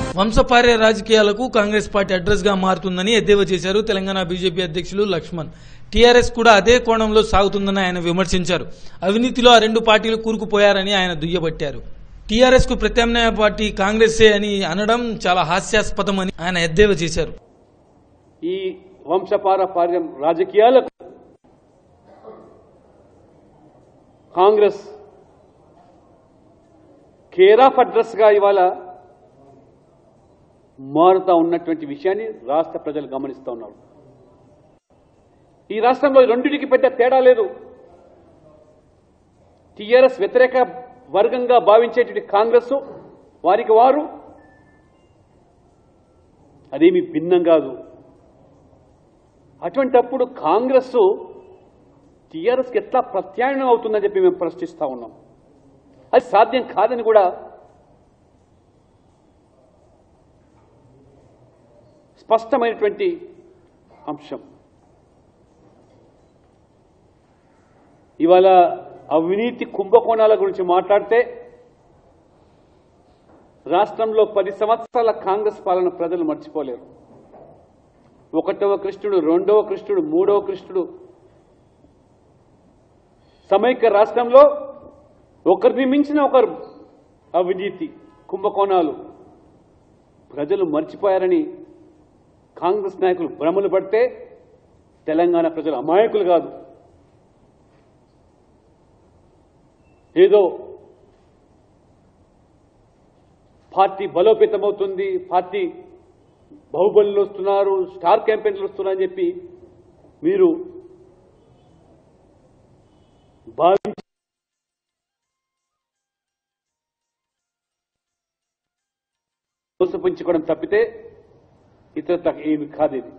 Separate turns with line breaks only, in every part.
వంశపార్య రాజకీయాలకు Congress party address గా మారుతుందని ఎద్దేవా చేశారు తెలంగాణ బీజేపీ అధ్యక్షులు లక్ష్మణ్ టీఆర్ఎస్ కూడా అదే కోణంలో సాగుతుందని ఆయన విమర్శించారు అవినీతిలో ఆ రెండు పార్టీలు కూరుకుపోయారని ఆయన దుయ్యబట్టారు టీఆర్ఎస్ కు ప్రత్యామ్నాయ పార్టీ కాంగ్రెసే అని అనడం చాలా హాస్యాస్పదమని ఆయన ఎద్దేవా చేశారు
ఈ వంశపారపార్యం రాజకీయాలకు కాంగ్రెస్ కేర్ ఆఫ్ అడ్రస్ గా ఇవాళ మారుతా ఉన్నటువంటి విషయాన్ని రాష్ట్ర ప్రజలు గమనిస్తూ ఉన్నారు ఈ రాష్ట్రంలో ఈ రెండింటికి పెద్ద తేడా లేదు టీఆర్ఎస్ వ్యతిరేక వర్గంగా భావించేటువంటి కాంగ్రెస్ వారికి వారు అదేమి భిన్నం కాదు అటువంటప్పుడు కాంగ్రెస్ టీఆర్ఎస్కి ఎట్లా ప్రత్యామ్నాయం అవుతుందని చెప్పి మేము ప్రశ్నిస్తా ఉన్నాం అది సాధ్యం కాదని కూడా స్పష్టమైనటువంటి అంశం ఇవాళ అవినీతి కుంభకోణాల గురించి మాట్లాడితే రాష్ట్రంలో పది సంవత్సరాల కాంగ్రెస్ పాలన ప్రజలు మర్చిపోలేరు ఒకటవ కృష్ణుడు రెండవ కృష్ణుడు మూడవ కృష్ణుడు సమైక్య రాష్ట్రంలో ఒకరిని మించిన ఒకరు అవినీతి కుంభకోణాలు ప్రజలు మర్చిపోయారని కాంగ్రెస్ నాయకులు భ్రమలు పడితే తెలంగాణ ప్రజలు అమాయకులు కాదు ఏదో పార్టీ బలోపేతమవుతుంది పార్టీ బాహుబలిలో వస్తున్నారు స్టార్ క్యాంపెయిన్లు వస్తున్నారని చెప్పి మీరు భావించి మోసపుంచుకోవడం తప్పితే ఇతర ఏమి కాదు ఇది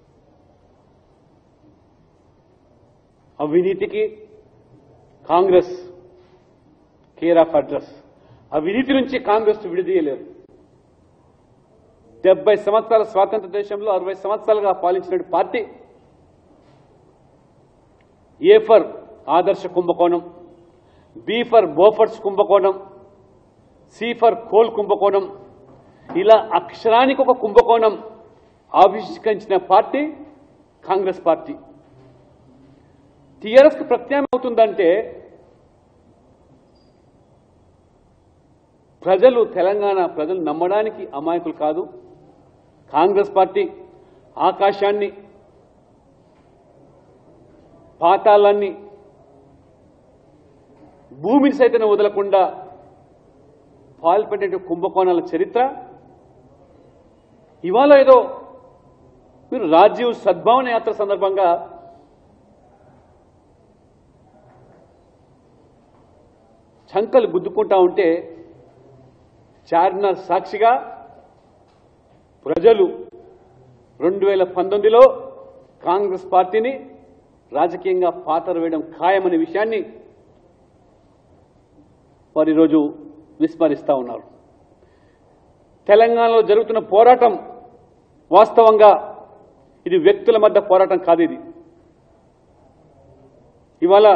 అవినీతికి కాంగ్రెస్ కేర్ ఆఫ్ అడ్రస్ అవినీతి నుంచి కాంగ్రెస్ విడిదీయలేరు డెబ్బై సంవత్సరాల స్వాతంత్ర దేశంలో అరవై సంవత్సరాలుగా పాలించిన పార్టీ ఏ ఫర్ ఆదర్శ కుంభకోణం బి ఫర్ బోఫర్స్ కుంభకోణం సి ఫర్ కోల్ కుంభకోణం ఇలా అక్షరానికి ఒక కుంభకోణం ఆవిష్కరించిన పార్టీ కాంగ్రెస్ పార్టీ టీఆర్ఎస్కి ప్రత్యామ్నాయం అవుతుందంటే ప్రజలు తెలంగాణ ప్రజలు నమ్మడానికి అమాయకులు కాదు కాంగ్రెస్ పార్టీ ఆకాశాన్ని పాతాళాన్ని భూమిని సైతం వదలకుండా పాల్పడే కుంభకోణాల చరిత్ర ఇవాళ ఏదో మీరు రాజీవ్ సద్భావన యాత్ర సందర్భంగా చంకలు గుద్దుకుంటా ఉంటే చార్మినార్ సాక్షిగా ప్రజలు రెండు వేల పంతొమ్మిదిలో కాంగ్రెస్ పార్టీని రాజకీయంగా పాతర వేయడం ఖాయమనే విషయాన్ని వారు ఈరోజు విస్మరిస్తా ఉన్నారు తెలంగాణలో జరుగుతున్న పోరాటం వాస్తవంగా ఇది వ్యక్తుల మధ్య పోరాటం కాదు ఇది ఇవాళ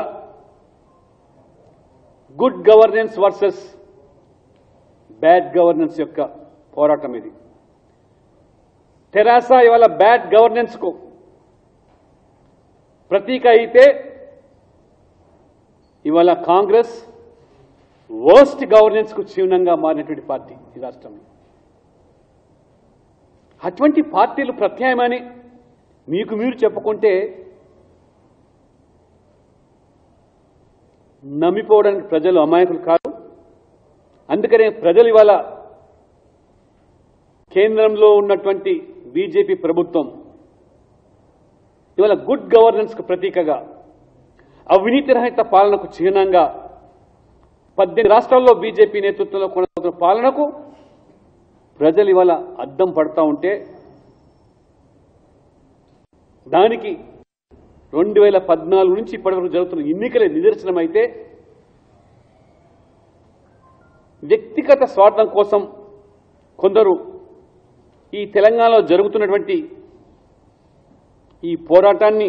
good governance versus bad governance యొక్క పోరాటం ఇది తెరాస ఇవాళ బ్యాడ్ గవర్నెన్స్ కు ప్రతీక అయితే ఇవాళ కాంగ్రెస్ వర్స్ట్ గవర్నెన్స్ కు చిహ్నంగా మారినటువంటి పార్టీ ఈ రాష్ట్రంలో అటువంటి పార్టీలు ప్రత్యామ్నాయమని మీకు మీరు చెప్పుకుంటే నమ్మిపోవడానికి ప్రజలు అమాయకులు కాదు అందుకనే ప్రజలు ఇవాళ కేంద్రంలో ఉన్నటువంటి బీజేపీ ప్రభుత్వం ఇవాళ గుడ్ గవర్నెన్స్ కు ప్రతీకగా అవినీతి రహిత పాలనకు చిహ్నంగా పద్దెనిమిది రాష్ట్రాల్లో బీజేపీ నేతృత్వంలో కొనసాగుతున్న పాలనకు ప్రజలు ఇవాళ అద్దం పడతా ఉంటే దానికి రెండు వేల పద్నాలుగు నుంచి ఇప్పటివరకు జరుగుతున్న ఎన్నికలే నిదర్శనం అయితే వ్యక్తిగత స్వార్థం కోసం కొందరు ఈ తెలంగాణలో జరుగుతున్నటువంటి ఈ పోరాటాన్ని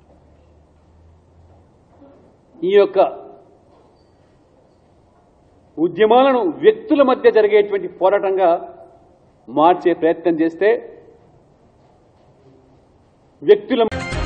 ఈ యొక్క ఉద్యమాలను వ్యక్తుల మధ్య జరిగేటువంటి పోరాటంగా మార్చే ప్రయత్నం చేస్తే వ్యక్తుల